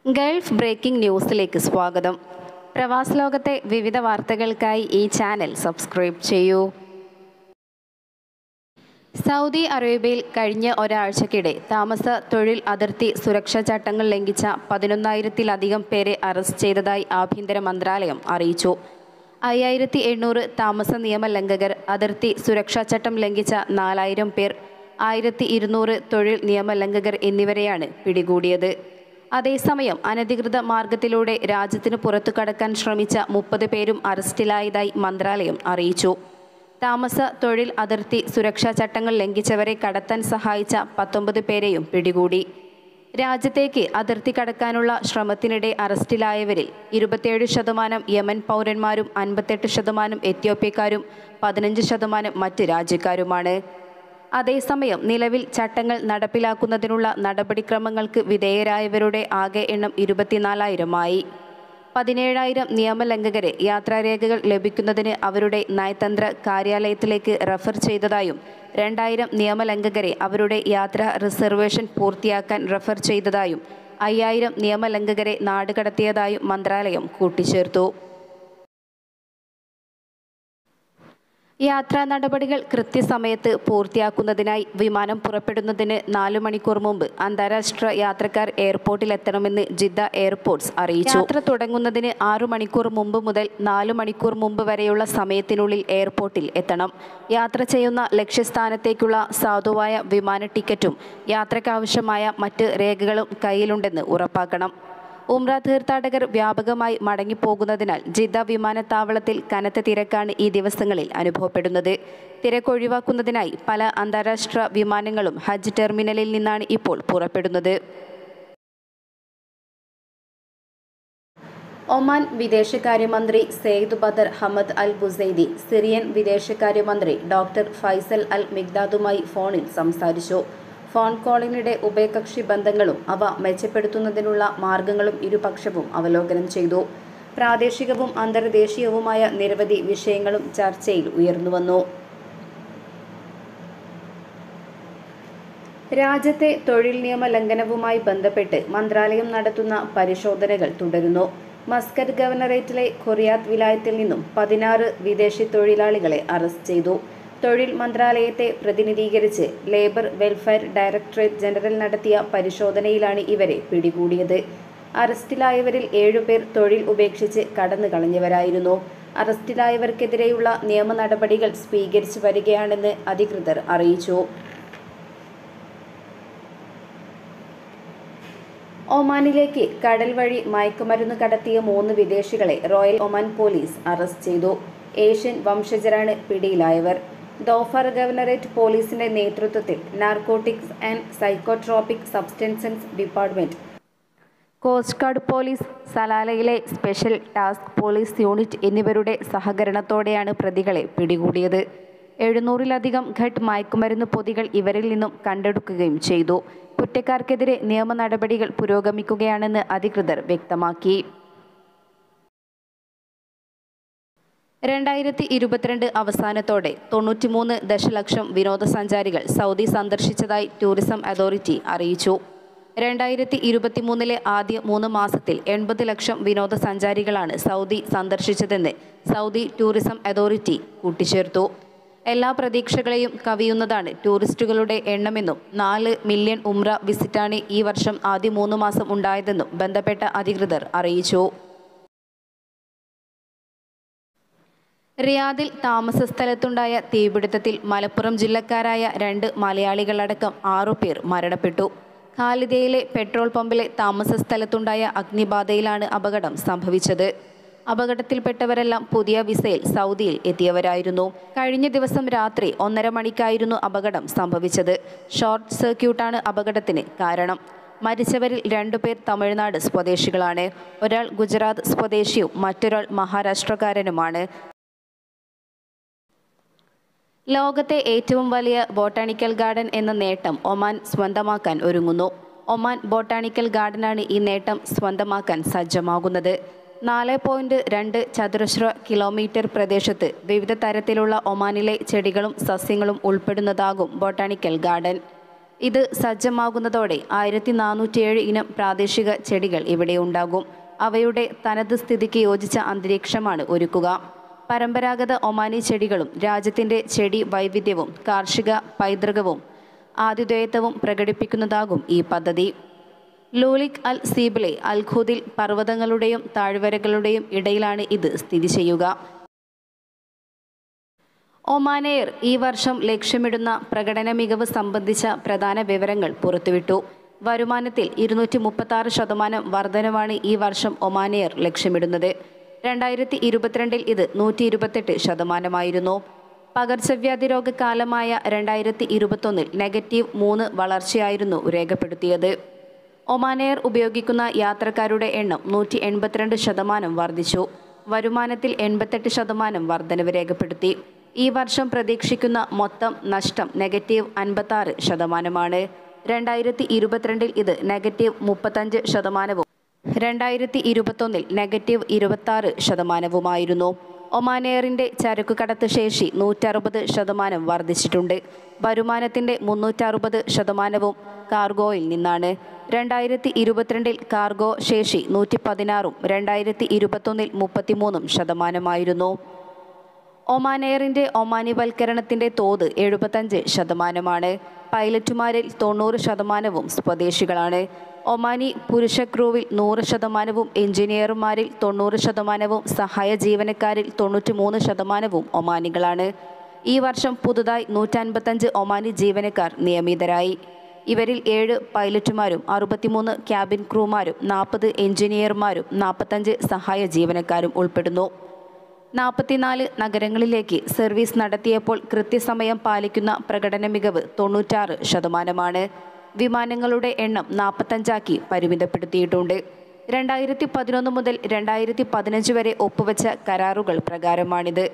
Gulf breaking ന്യൂസിലേക്ക് സ്വാഗതം പ്രവാസ ലോകത്തെ വിവിധ വാർത്തകൾക്കായി ഈ ചാനൽ സബ്സ്ക്രൈബ് ചെയ്യൂ സൗദി അറേബ്യയിൽ കഴിഞ്ഞ ഒരാഴ്ചക്കിടെ താമസ തൊഴിൽ അതിർത്തി സുരക്ഷാ ചട്ടങ്ങൾ ലംഘിച്ച പതിനൊന്നായിരത്തിലധികം പേരെ അറസ്റ്റ് ചെയ്തതായി ആഭ്യന്തര മന്ത്രാലയം അറിയിച്ചു അയ്യായിരത്തി എണ്ണൂറ് താമസ നിയമ ലംഘകർ അതിർത്തി സുരക്ഷാ ചട്ടം ലംഘിച്ച നാലായിരം പേർ ആയിരത്തി ഇരുന്നൂറ് തൊഴിൽ നിയമ ലംഘകർ എന്നിവരെയാണ് പിടികൂടിയത് അതേസമയം അനധികൃത മാർഗത്തിലൂടെ രാജ്യത്തിന് പുറത്തു കടക്കാൻ ശ്രമിച്ച മുപ്പത് പേരും അറസ്റ്റിലായതായി മന്ത്രാലയം അറിയിച്ചു താമസ തൊഴിൽ അതിർത്തി സുരക്ഷാ ചട്ടങ്ങൾ ലംഘിച്ചവരെ കടത്താൻ സഹായിച്ച പത്തൊമ്പത് പേരെയും പിടികൂടി രാജ്യത്തേക്ക് അതിർത്തി കടക്കാനുള്ള ശ്രമത്തിനിടെ അറസ്റ്റിലായവരിൽ ഇരുപത്തിയേഴ് ശതമാനം യമൻ പൗരന്മാരും അൻപത്തെട്ട് ശതമാനം എത്യോപ്യക്കാരും പതിനഞ്ച് ശതമാനം മറ്റ് രാജ്യക്കാരുമാണ് അതേസമയം നിലവിൽ ചട്ടങ്ങൾ നടപ്പിലാക്കുന്നതിനുള്ള നടപടിക്രമങ്ങൾക്ക് വിധേയരായവരുടെ ആകെ എണ്ണം ഇരുപത്തിനാലായിരമായി പതിനേഴായിരം നിയമലംഘകരെ യാത്രാരേഖകൾ ലഭിക്കുന്നതിന് അവരുടെ നയതന്ത്ര കാര്യാലയത്തിലേക്ക് റഫർ ചെയ്തതായും രണ്ടായിരം നിയമലംഘകരെ അവരുടെ യാത്രാ റിസർവേഷൻ പൂർത്തിയാക്കാൻ റഫർ ചെയ്തതായും അയ്യായിരം നിയമലംഘകരെ നാടുകടത്തിയതായും മന്ത്രാലയം കൂട്ടിച്ചേർത്തു യാത്രാ നടപടികൾ കൃത്യസമയത്ത് പൂർത്തിയാക്കുന്നതിനായി വിമാനം പുറപ്പെടുന്നതിന് നാലു മണിക്കൂർ മുമ്പ് അന്താരാഷ്ട്ര യാത്രക്കാർ എയർപോർട്ടിലെത്തണമെന്ന് ജിദ്ദ എയർപോർട്ട്സ് അറിയിച്ചു യാത്ര തുടങ്ങുന്നതിന് ആറു മണിക്കൂർ മുമ്പ് മുതൽ നാലു മണിക്കൂർ മുമ്പ് വരെയുള്ള സമയത്തിനുള്ളിൽ എയർപോർട്ടിൽ എത്തണം യാത്ര ചെയ്യുന്ന ലക്ഷ്യസ്ഥാനത്തേക്കുള്ള സാധുവായ വിമാന ടിക്കറ്റും യാത്രയ്ക്കാവശ്യമായ മറ്റ് രേഖകളും കയ്യിലുണ്ടെന്ന് ഉറപ്പാക്കണം ഉംറ തീർത്ഥാടകർ വ്യാപകമായി മടങ്ങിപ്പോകുന്നതിനാൽ ജിദ്ദ വിമാനത്താവളത്തിൽ കനത്ത തിരക്കാണ് ഈ ദിവസങ്ങളിൽ അനുഭവപ്പെടുന്നത് തിരക്കൊഴിവാക്കുന്നതിനായി പല അന്താരാഷ്ട്ര വിമാനങ്ങളും ഹജ്ജ് ടെർമിനലിൽ നിന്നാണ് ഇപ്പോൾ പുറപ്പെടുന്നത് ഒമാൻ വിദേശകാര്യമന്ത്രി Sayyid Badr Hamad Al Busaidi Syrian വിദേശകാര്യമന്ത്രി ഡോക്ടർ ഫൈസൽ അൽ മിഗ്ദാദുമായി ഫോണിൽ സംസാരിച്ചു ഫോൺ കോളിനിടെ ഉഭയകക്ഷി ബന്ധങ്ങളും അവ മെച്ചപ്പെടുത്തുന്നതിനുള്ള മാർഗങ്ങളും ഇരുപക്ഷവും അവലോകനം ചെയ്തു പ്രാദേശികവും അന്തർദേശീയവുമായ നിരവധി വിഷയങ്ങളും ചർച്ചയിൽ ഉയർന്നുവന്നു രാജ്യത്തെ തൊഴിൽ നിയമ ലംഘനവുമായി ബന്ധപ്പെട്ട് മന്ത്രാലയം നടത്തുന്ന പരിശോധനകൾ തുടരുന്നു മസ്കറ്റ് ഗവർണറേറ്റിലെ ഖുറിയാത്ത് വിലായത്തിൽ നിന്നും പതിനാറ് വിദേശി തൊഴിലാളികളെ അറസ്റ്റ് ചെയ്തു തൊഴിൽ മന്ത്രാലയത്തെ പ്രതിനിധീകരിച്ച് ലേബർ വെൽഫെയർ ഡയറക്ടറേറ്റ് ജനറൽ നടത്തിയ പരിശോധനയിലാണ് ഇവരെ പിടികൂടിയത് അറസ്റ്റിലായവരിൽ ഏഴുപേർ തൊഴിൽ ഉപേക്ഷിച്ച് കടന്നു കളഞ്ഞവരായിരുന്നു അറസ്റ്റിലായവർക്കെതിരെയുള്ള നിയമ നടപടികൾ സ്വീകരിച്ചു വരികയാണെന്ന് അധികൃതർ അറിയിച്ചു ഒമാനിലേക്ക് കടൽ വഴി മയക്കുമരുന്ന് കടത്തിയ മൂന്ന് വിദേശികളെ റോയൽ ഒമാൻ പോലീസ് അറസ്റ്റ് ചെയ്തു ഏഷ്യൻ വംശജരാണ് പിടിയിലായവർ ദോഫർ ഗവർണറേറ്റ് പോലീസിന്റെ നേതൃത്വത്തിൽ narcotics and psychotropic substances department coast guard police സലാലയിലെ സ്പെഷ്യൽ ടാസ്ക് പോലീസ് യൂണിറ്റ് എന്നിവരുടെ സഹകരണത്തോടെയാണ് പ്രതികളെ പിടികൂടിയത് എഴുന്നൂറിലധികം ഘട്ട് മയക്കുമരുന്ന് പൊതികൾ ഇവരിൽ നിന്നും കണ്ടെടുക്കുകയും ചെയ്തു കുറ്റക്കാർക്കെതിരെ നിയമ നടപടികൾ പുരോഗമിക്കുകയാണെന്ന് അധികൃതർ വ്യക്തമാക്കി രണ്ടായിരത്തി ഇരുപത്തിരണ്ട് അവസാനത്തോടെ തൊണ്ണൂറ്റിമൂന്ന് ദശലക്ഷം വിനോദസഞ്ചാരികൾ സൗദി സന്ദർശിച്ചതായി ടൂറിസം അതോറിറ്റി അറിയിച്ചു രണ്ടായിരത്തി ഇരുപത്തിമൂന്നിലെ ആദ്യ മൂന്ന് മാസത്തിൽ എൺപത് ലക്ഷം വിനോദസഞ്ചാരികളാണ് സൗദി സന്ദർശിച്ചതെന്ന് സൗദി ടൂറിസം അതോറിറ്റി കൂട്ടിച്ചേർത്തു എല്ലാ പ്രതീക്ഷകളെയും കവിയുന്നതാണ് ടൂറിസ്റ്റുകളുടെ എണ്ണമെന്നും നാല് മില്യൺ ഉംറ വിസിറ്റാണ് ഈ വർഷം ആദ്യ മൂന്ന് മാസം ഉണ്ടായതെന്നും ബന്ധപ്പെട്ട അധികൃതർ അറിയിച്ചു റിയാദിൽ താമസ സ്ഥലത്തുണ്ടായ തീപിടുത്തത്തിൽ മലപ്പുറം ജില്ലക്കാരായ രണ്ട് മലയാളികളടക്കം ആറുപേർ മരണപ്പെട്ടു ഖാലിദയിലെ പെട്രോൾ പമ്പിലെ താമസ സ്ഥലത്തുണ്ടായ അഗ്നിബാധയിലാണ് അപകടം സംഭവിച്ചത് അപകടത്തിൽപ്പെട്ടവരെല്ലാം പുതിയ വിസയിൽ സൗദിയിൽ എത്തിയവരായിരുന്നു കഴിഞ്ഞ ദിവസം രാത്രി ഒന്നര മണിക്കായിരുന്നു അപകടം സംഭവിച്ചത് ഷോർട്ട് സർക്യൂട്ടാണ് അപകടത്തിന് കാരണം മരിച്ചവരിൽ രണ്ടുപേർ തമിഴ്നാട് സ്വദേശികളാണ് ഒരാൾ ഗുജറാത്ത് സ്വദേശിയും മറ്റൊരാൾ മഹാരാഷ്ട്രക്കാരനുമാണ് ലോകത്തെ ഏറ്റവും വലിയ ബോട്ടാണിക്കൽ ഗാർഡൻ എന്ന നേട്ടം ഒമാൻ സ്വന്തമാക്കാൻ ഒരുങ്ങുന്നു ഒമാൻ ബോട്ടാണിക്കൽ ഗാർഡനാണ് ഈ നേട്ടം സ്വന്തമാക്കാൻ സജ്ജമാകുന്നത് നാല് പോയിൻറ്റ് രണ്ട് ചതുരശ്ര കിലോമീറ്റർ പ്രദേശത്ത് വിവിധ തരത്തിലുള്ള ഒമാനിലെ ചെടികളും സസ്യങ്ങളും ഉൾപ്പെടുന്നതാകും ബോട്ടാണിക്കൽ ഗാർഡൻ ഇത് സജ്ജമാകുന്നതോടെ ആയിരത്തി നാനൂറ്റിയേഴ് ഇനം പ്രാദേശിക ചെടികൾ ഇവിടെ ഉണ്ടാകും അവയുടെ തനത് സ്ഥിതിക്ക് യോജിച്ച അന്തരീക്ഷമാണ് ഒരുക്കുക പരമ്പരാഗത ഒമാനി ചെടികളും രാജ്യത്തിൻ്റെ ചെടി വൈവിധ്യവും കാർഷിക പൈതൃകവും ആതിഥേയത്വവും പ്രകടിപ്പിക്കുന്നതാകും ഈ പദ്ധതി ലൂലിക് അൽ സീബിലെ അൽഖൂദിൽ പർവ്വതങ്ങളുടെയും താഴ്വരകളുടെയും ഇടയിലാണ് ഇത് സ്ഥിതി ചെയ്യുക ഒമാനെയർ ഈ വർഷം ലക്ഷ്യമിടുന്ന പ്രകടന മികവ് സംബന്ധിച്ച പ്രധാന വിവരങ്ങൾ പുറത്തുവിട്ടു വരുമാനത്തിൽ ഇരുന്നൂറ്റി മുപ്പത്തി ശതമാനം വർധനവാണ് ഈ വർഷം ഒമാനെയർ ലക്ഷ്യമിടുന്നത് രണ്ടായിരത്തി ഇരുപത്തിരണ്ടിൽ ഇത് നൂറ്റി ഇരുപത്തെട്ട് ശതമാനമായിരുന്നു പകർച്ചവ്യാധി രോഗകാലമായ രണ്ടായിരത്തി ഇരുപത്തൊന്നിൽ നെഗറ്റീവ് മൂന്ന് വളർച്ചയായിരുന്നു രേഖപ്പെടുത്തിയത് ഒമാനെയർ ഉപയോഗിക്കുന്ന യാത്രക്കാരുടെ എണ്ണം നൂറ്റി എൺപത്തിരണ്ട് ശതമാനം വർദ്ധിച്ചു വരുമാനത്തിൽ എൺപത്തെട്ട് ശതമാനം വർധനവ് രേഖപ്പെടുത്തി ഈ വർഷം പ്രതീക്ഷിക്കുന്ന മൊത്തം നഷ്ടം നെഗറ്റീവ് അൻപത്താറ് ശതമാനമാണ് രണ്ടായിരത്തി ഇരുപത്തിരണ്ടിൽ ഇത് നെഗറ്റീവ് മുപ്പത്തഞ്ച് ശതമാനവും രണ്ടായിരത്തി ഇരുപത്തൊന്നിൽ നെഗറ്റീവ് ഇരുപത്താറ് ശതമാനവുമായിരുന്നു ഒമാനെയറിൻ്റെ ചരക്കുകടത്ത് ശേഷി നൂറ്ററുപത് ശതമാനം വർദ്ധിച്ചിട്ടുണ്ട് വരുമാനത്തിൻ്റെ മുന്നൂറ്ററുപത് ശതമാനവും കാർഗോയിൽ നിന്നാണ് രണ്ടായിരത്തി ഇരുപത്തിരണ്ടിൽ കാർഗോ ശേഷി നൂറ്റി പതിനാറും രണ്ടായിരത്തി ഇരുപത്തൊന്നിൽ മുപ്പത്തിമൂന്നും ശതമാനമായിരുന്നു ഒമാനെയറിൻ്റെ ഒമാനിവൽക്കരണത്തിൻ്റെ തോത് എഴുപത്തഞ്ച് ശതമാനമാണ് പൈലറ്റുമാരിൽ തൊണ്ണൂറ് ശതമാനവും സ്വദേശികളാണ് ഒമാനി പുരുഷ ക്രൂവിൽ നൂറ് ശതമാനവും എഞ്ചിനീയർമാരിൽ തൊണ്ണൂറ് ശതമാനവും സഹായ ജീവനക്കാരിൽ തൊണ്ണൂറ്റി മൂന്ന് ശതമാനവും ഒമാനികളാണ് ഈ വർഷം പുതുതായി നൂറ്റൻപത്തഞ്ച് ഒമാനി ജീവനക്കാർ നിയമിതരായി ഇവരിൽ ഏഴ് പൈലറ്റുമാരും അറുപത്തിമൂന്ന് ക്യാബിൻ ക്രൂമാരും നാൽപ്പത് എഞ്ചിനീയർമാരും നാൽപ്പത്തഞ്ച് സഹായ ജീവനക്കാരും ഉൾപ്പെടുന്നു നാൽപ്പത്തിനാല് നഗരങ്ങളിലേക്ക് സർവീസ് നടത്തിയപ്പോൾ കൃത്യസമയം പാലിക്കുന്ന പ്രകടന മികവ് തൊണ്ണൂറ്റാറ് ശതമാനമാണ് വിമാനങ്ങളുടെ എണ്ണം നാൽപ്പത്തഞ്ചാക്കി പരിമിതപ്പെടുത്തിയിട്ടുണ്ട് രണ്ടായിരത്തി പതിനൊന്ന് മുതൽ രണ്ടായിരത്തി പതിനഞ്ച് വരെ ഒപ്പുവെച്ച കരാറുകൾ പ്രകാരമാണിത്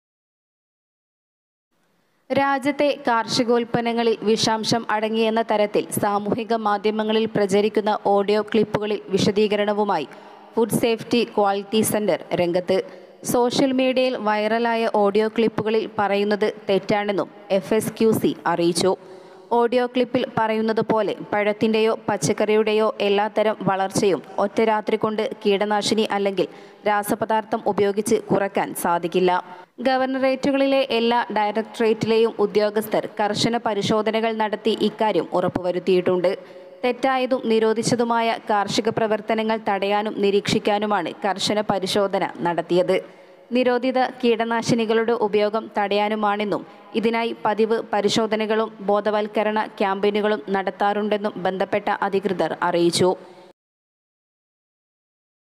രാജ്യത്തെ കാർഷികോൽപ്പന്നങ്ങളിൽ വിഷാംശം അടങ്ങിയെന്ന തരത്തിൽ സാമൂഹിക മാധ്യമങ്ങളിൽ പ്രചരിക്കുന്ന ഓഡിയോ ക്ലിപ്പുകളിൽ വിശദീകരണവുമായി ഫുഡ് സേഫ്റ്റി ക്വാളിറ്റി സെന്റർ രംഗത്ത് സോഷ്യൽ മീഡിയയിൽ വൈറലായ ഓഡിയോ ക്ലിപ്പുകളിൽ പറയുന്നത് തെറ്റാണെന്നും എഫ് എസ് ക്യു സി അറിയിച്ചു ഓഡിയോ ക്ലിപ്പിൽ പറയുന്നത് പോലെ പഴത്തിൻ്റെയോ പച്ചക്കറിയുടെയോ എല്ലാത്തരം വളർച്ചയും ഒറ്റ രാത്രി കൊണ്ട് കീടനാശിനി അല്ലെങ്കിൽ രാസപദാർത്ഥം ഉപയോഗിച്ച് കുറയ്ക്കാൻ സാധിക്കില്ല ഗവർണറേറ്റുകളിലെ എല്ലാ ഡയറക്ടറേറ്റിലെയും ഉദ്യോഗസ്ഥർ കർശന പരിശോധനകൾ നടത്തി ഇക്കാര്യം ഉറപ്പുവരുത്തിയിട്ടുണ്ട് തെറ്റായതും നിരോധിച്ചതുമായ കാർഷിക പ്രവർത്തനങ്ങൾ തടയാനും നിരീക്ഷിക്കാനുമാണ് കർശന പരിശോധന നടത്തിയത് നിരോധിത കീടനാശിനികളുടെ ഉപയോഗം തടയാനുമാണെന്നും ഇതിനായി പതിവ് പരിശോധനകളും ബോധവൽക്കരണ ക്യാമ്പയിനുകളും നടത്താറുണ്ടെന്നും ബന്ധപ്പെട്ട അധികൃതർ അറിയിച്ചു